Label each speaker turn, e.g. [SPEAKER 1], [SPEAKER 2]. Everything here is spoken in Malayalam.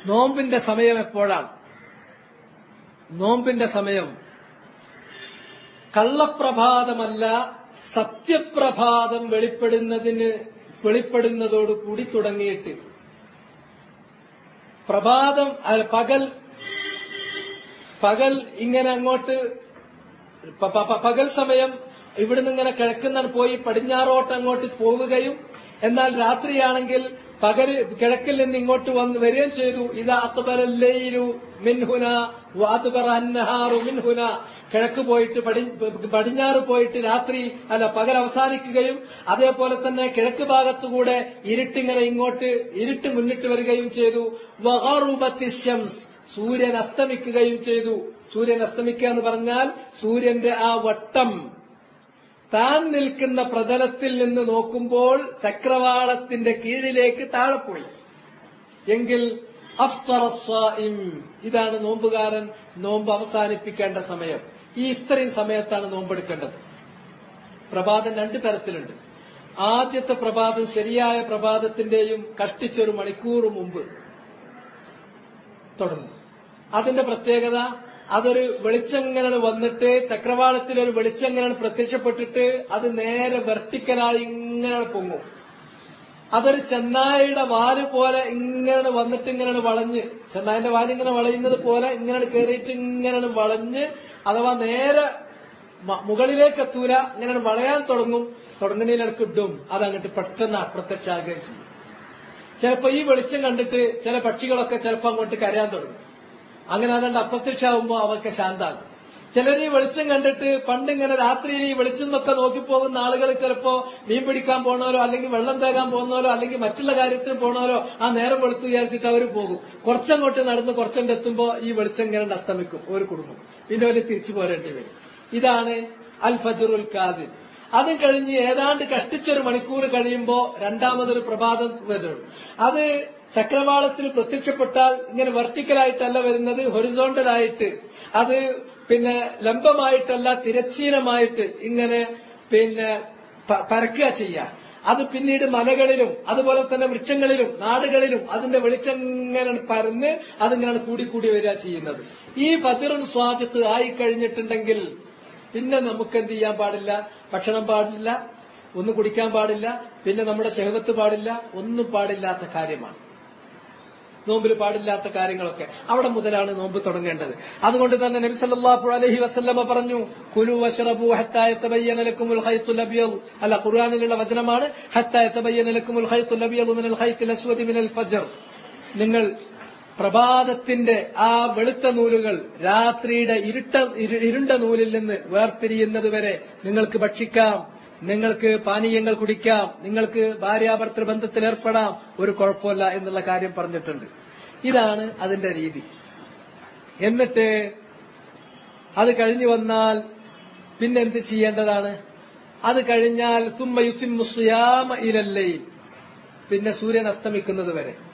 [SPEAKER 1] നോമ്പിന്റെ സമയം എപ്പോഴാണ് നോമ്പിന്റെ സമയം കള്ളപ്രഭാതമല്ല സത്യപ്രഭാതം വെളിപ്പെടുന്നതിന് വെളിപ്പെടുന്നതോട് കൂടി തുടങ്ങിയിട്ട് പ്രഭാതം അല്ല, പകൽ പകൽ ഇങ്ങനെ അങ്ങോട്ട് പ- പ- പ- പകൽ സമയം ഇവിടുന്ന് ഇങ്ങനെ കിഴക്കുന്ന പോയി പടിഞ്ഞാറോട്ട് അങ്ങോട്ട് പോവുകയും എന്നാൽ രാത്രിയാണെങ്കിൽ പകൽ കിഴക്കിൽ നിന്ന് ഇങ്ങോട്ട് വന്ന് വരികയും ചെയ്തു ഇതാ അത്ബറല്ലയിലു മിൻഹുന വാതുബറ അന്നഹാറു മിൻഹുന കിഴക്ക് പോയിട്ട് പടി- പടിഞ്ഞാറ് പോയിട്ട് രാത്രി അല്ല പകൽ അവസാനിക്കുകയും അതേപോലെ തന്നെ കിഴക്ക് ഭാഗത്തുകൂടെ ഇരുട്ടിങ്ങനെ ഇങ്ങോട്ട് ഇരുട്ട് മുന്നിട്ട് വരികയും ചെയ്തു വഗറുബത്തി ശംസ് സൂര്യൻ അസ്തമിക്കുകയും ചെയ്തു സൂര്യൻ അസ്തമിക്കുക എന്ന് പറഞ്ഞാൽ സൂര്യന്റെ ആ വട്ടം താൻ നിൽക്കുന്ന പ്രതലത്തിൽ നിന്ന് നോക്കുമ്പോൾ ചക്രവാളത്തിന്റെ കീഴിലേക്ക് താഴെ പോയി എങ്കിൽ അഫ്തറ സ്വാഇം. ഇതാണ് നോമ്പുകാരൻ നോമ്പ് അവസാനിപ്പിക്കേണ്ട സമയം ഈ ഇത്രയും സമയത്താണ് നോമ്പെടുക്കേണ്ടത് പ്രഭാതം രണ്ട് തരത്തിലുണ്ട് ആദ്യത്തെ പ്രഭാതം ശരിയായ പ്രഭാതത്തിന്റെയും കഷ്ടിച്ചൊരു മണിക്കൂർ മുമ്പ് തുടങ്ങും അതിന്റെ പ്രത്യേകത അതൊരു വെളിച്ചങ്ങനെ വന്നിട്ട് ചക്രവാളത്തിൽ ഒരു വെളിച്ചങ്ങനെ പ്രത്യക്ഷപ്പെട്ടിട്ട് അത് നേരെ വെർട്ടിക്കലായി ഇങ്ങനെ പൊങ്ങും അതൊരു ചെന്നായിയുടെ വാല് പോലെ ഇങ്ങനെ വന്നിട്ട് ഇങ്ങനെ വളഞ്ഞ് ചെന്നായിന്റെ വാല് ഇങ്ങനെ വളയുന്നത് പോലെ ഇങ്ങനെ കയറിയിട്ട് ഇങ്ങനെ വളഞ്ഞ് അഥവാ നേരെ മ- മുകളിലേക്ക് എത്തൂല ഇങ്ങനെ വളയാൻ തുടങ്ങും തുടങ്ങുന്നതിനിടക്ക് ഇടും അതങ്ങോട്ട് പെട്ടെന്ന് അപ്രത്യക്ഷമാകുകയും ചെയ്യും ചിലപ്പോ ഈ വെളിച്ചം കണ്ടിട്ട് ചില പക്ഷികളൊക്കെ ചിലപ്പോ അങ്ങോട്ട് കരയാൻ തുടങ്ങും അങ്ങനെ അതുകൊണ്ട് അപ്രത്യക്ഷമാകുമ്പോ അവർക്ക് ശാന്താകും ചിലർ ഈ വെളിച്ചം കണ്ടിട്ട് പണ്ട് ഇങ്ങനെ രാത്രിയിൽ ഈ വെളിച്ചം എന്നൊക്കെ നോക്കിപ്പോകുന്ന ആളുകൾ ചിലപ്പോ മീൻ പിടിക്കാൻ പോണവരോ അല്ലെങ്കിൽ വെള്ളം തേകാൻ പോകുന്നവരോ അല്ലെങ്കിൽ മറ്റുള്ള കാര്യത്തിന് പോണവരോ ആ നേരം വെളുത്തു വിചാരിച്ചിട്ട് അവർ പോകും കുറച്ചങ്ങോട്ട് നടന്ന് കുറച്ചങ്ങോട്ട് എത്തുമ്പോ ഈ വെളിച്ചം ഇങ്ങനെ അസ്തമിക്കും ഒരു കുടുംബം പിന്നെ അവർ തിരിച്ചു പോരേണ്ടി വരും ഇതാണ് അൽ ഫജറുൽ കാദിർ അതും കഴിഞ്ഞ് ഏതാണ്ട് കഷ്ടിച്ചൊരു മണിക്കൂർ കഴിയുമ്പോ രണ്ടാമതൊരു പ്രഭാതം വരും അത് ചക്രവാളത്തിൽ പ്രത്യക്ഷപ്പെട്ടാൽ ഇങ്ങനെ വെർട്ടിക്കലായിട്ടല്ല വരുന്നത് ഹൊറിസോണ്ടലായിട്ട് അത് പിന്നെ ലംബമായിട്ടല്ല തിരച്ചീനമായിട്ട് ഇങ്ങനെ പിന്നെ പ- പരക്കുക ചെയ്യുക അത് പിന്നീട് മലകളിലും അതുപോലെ തന്നെ വൃക്ഷങ്ങളിലും നാടുകളിലും അതിന്റെ വെളിച്ചം ഇങ്ങനെ പരന്ന് അതിങ്ങനെ കൂടിക്കൂടി വരിക ചെയ്യുന്നത് ഈ ഫതിറുൻ സ്വാദിത്ത് ആയി കഴിഞ്ഞിട്ടുണ്ടെങ്കിൽ പിന്നെ നമുക്ക് എന്ത് ചെയ്യാൻ പാടില്ല ഭക്ഷണം പാടില്ല ഒന്നും കുടിക്കാൻ പാടില്ല പിന്നെ നമ്മുടെ ശഹവത്ത് പാടില്ല ഒന്നും പാടില്ലാത്ത കാര്യമാണ് നോമ്പിൽ പാടില്ലാത്ത കാര്യങ്ങളൊക്കെ അവിടെ മുതലാണ് നോമ്പ് തുടങ്ങേണ്ടത് അതുകൊണ്ട് തന്നെ നബി സല്ലല്ലാഹു അലൈഹി വസല്ലമ പറഞ്ഞു കുലു വശറബു ഹത്താ യതബയ്യന ലക്കുമുൽ ഖൈത്തുൽ അബ്യദ് അല്ല ഖുർആനിലുള്ള വചനമാണ് ഹത്താ യതബയ്യന ലക്കുമുൽ ഖൈത്തുൽ അബ്യദ് മിനൽ ഖൈത്തിൽ അസ്വദി മിനൽ ഫജ്ർ നിങ്ങൾ പ്രഭാതത്തിന്റെ ആ വെളുത്ത നൂലുകൾ രാത്രിയുടെ ഇരുട്ട ഇരു- ഇരുണ്ട നൂലിൽ നിന്ന് വേർപിരിയുന്നതുവരെ നിങ്ങൾക്ക് ഭക്ഷിക്കാം നിങ്ങൾക്ക് പാനീയങ്ങൾ കുടിക്കാം നിങ്ങൾക്ക് ഭാര്യാഭർത്തൃ ബന്ധത്തിൽ ഏർപ്പെടാം ഒരു കുഴപ്പമില്ല എന്നുള്ള കാര്യം പറഞ്ഞിട്ടുണ്ട് ഇതാണ് അതിന്റെ രീതി എന്നിട്ട് അത് കഴിഞ്ഞു വന്നാൽ പിന്നെ എന്ത് ചെയ്യേണ്ടതാണ് അത് കഴിഞ്ഞാൽ സുമ്മ യുസിമ്മു സിയാമ ഇലല്ലയിൽ പിന്നെ സൂര്യൻ അസ്തമിക്കുന്നത് വരെ